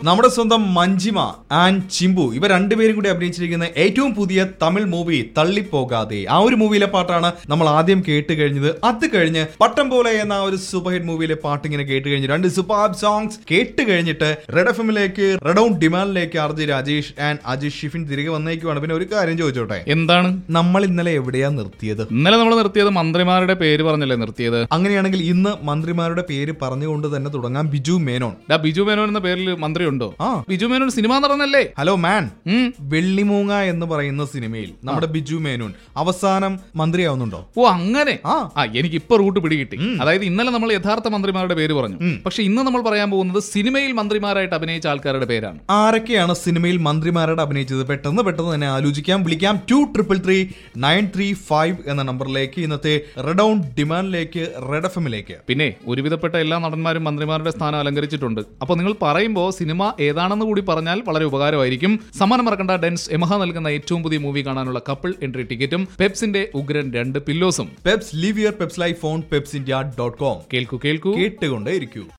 നമ്മുടെ സ്വന്തം മഞ്ജിമ ആൻഡ് ചിമ്പു ഇവർ രണ്ടുപേരും കൂടി അഭിനയിച്ചിരിക്കുന്ന ഏറ്റവും പുതിയ തമിഴ് മൂവി തള്ളിപ്പോകാതെ ആ ഒരു മൂവിയിലെ പാട്ടാണ് നമ്മൾ ആദ്യം കേട്ട് കഴിഞ്ഞത് അത് കഴിഞ്ഞ് പട്ടം പോലെ എന്ന ആ ഒരു സൂപ്പർ ഹിറ്റ് മൂവിയിലെ പാട്ട് ഇങ്ങനെ കേട്ട് കഴിഞ്ഞ് രണ്ട് സൂപ്പർ സോങ്സ് കേട്ട് കഴിഞ്ഞിട്ട് റെഡ് എഫ് എമ്മിലേക്ക് റെഡ് ഔൺ ഡിമാൻഡിലേക്ക് R J Rajesh and Ajay Shifin തിരികെ വന്നേക്കുവാണ് പിന്നെ ഒരു കാര്യം ചോദിച്ചോട്ടെ എന്താണ് നമ്മൾ ഇന്നലെ എവിടെയാ നിർത്തിയത് ഇന്നലെ നമ്മൾ നിർത്തിയത് മന്ത്രിമാരുടെ പേര് പറഞ്ഞല്ലേ നിർത്തിയത് അങ്ങനെയാണെങ്കിൽ ഇന്ന് മന്ത്രിമാരുടെ പേര് പറഞ്ഞുകൊണ്ട് തന്നെ തുടങ്ങാം ബിജു മേനോൻ ഡാ ബിജു മേനോൻ എന്ന പേരിൽ മന്ത്രി ഉണ്ടോ ആ. ബിജു മേനോൻ സിനിമ നടനല്ലേ ഹലോ മാൻ ഉം. വെള്ളിമൂങ്ങ എന്ന് പറയുന്ന സിനിമയിൽ നമ്മുടെ ബിജു മേനോൻ അവസാനം മന്ത്രിയാവുന്നുണ്ടോ ഓ അങ്ങനെ ആ. ആ എനിക്ക് ഇപ്പൊ റൂട്ട് പിടികിട്ടി അതായത് ഇന്നലെ നമ്മൾ യഥാർത്ഥ മന്ത്രിമാരുടെ പേര് പറഞ്ഞു പക്ഷെ ഇന്ന് നമ്മൾ പറയാൻ പോകുന്നത് സിനിമയിൽ മന്ത്രിമാരായിട്ട് അഭിനയിച്ച ആൾക്കാരുടെ പേരാണ് ആരൊക്കെയാണ് സിനിമയിൽ മന്ത്രിമാരുടെ അഭിനയിച്ചത് പെട്ടെന്ന് പെട്ടെന്ന് തന്നെ ആലോചിക്കാം വിളിക്കാം two triple three nine three five എന്ന നമ്പറിലേക്ക് ഇന്നത്തെ റെഡ് ഔൺ ഡിമാൻഡിലേക്ക് റെഡ് എഫ് എമ്മിലേക്ക് പിന്നെ ഒരുവിധപ്പെട്ട എല്ലാ നടന്മാരും മന്ത്രിമാരുടെ സ്ഥാനം അലങ്കരിച്ചിട്ടുണ്ട് അപ്പോൾ നിങ്ങൾ പറയുമ്പോൾ സിനിമ ഏതാണെന്ന് കൂടി പറഞ്ഞാൽ വളരെ ഉപകാരമായിരിക്കും സമ്മാനം മറക്കണ്ട ഡെൻസ് എമഹ നൽകുന്ന ഏറ്റവും പുതിയ മൂവി കാണാനുള്ള കപ്പിൾ എൻട്രി ടിക്കറ്റും പെപ്സിന്റെ ഉഗ്രൻ രണ്ട് പില്ലോസും Peps live your Peps life on Peps India dot com കേൾക്കൂ കേൾക്കൂ കേട്ടുകൊണ്ടേ ഇരിക്കൂ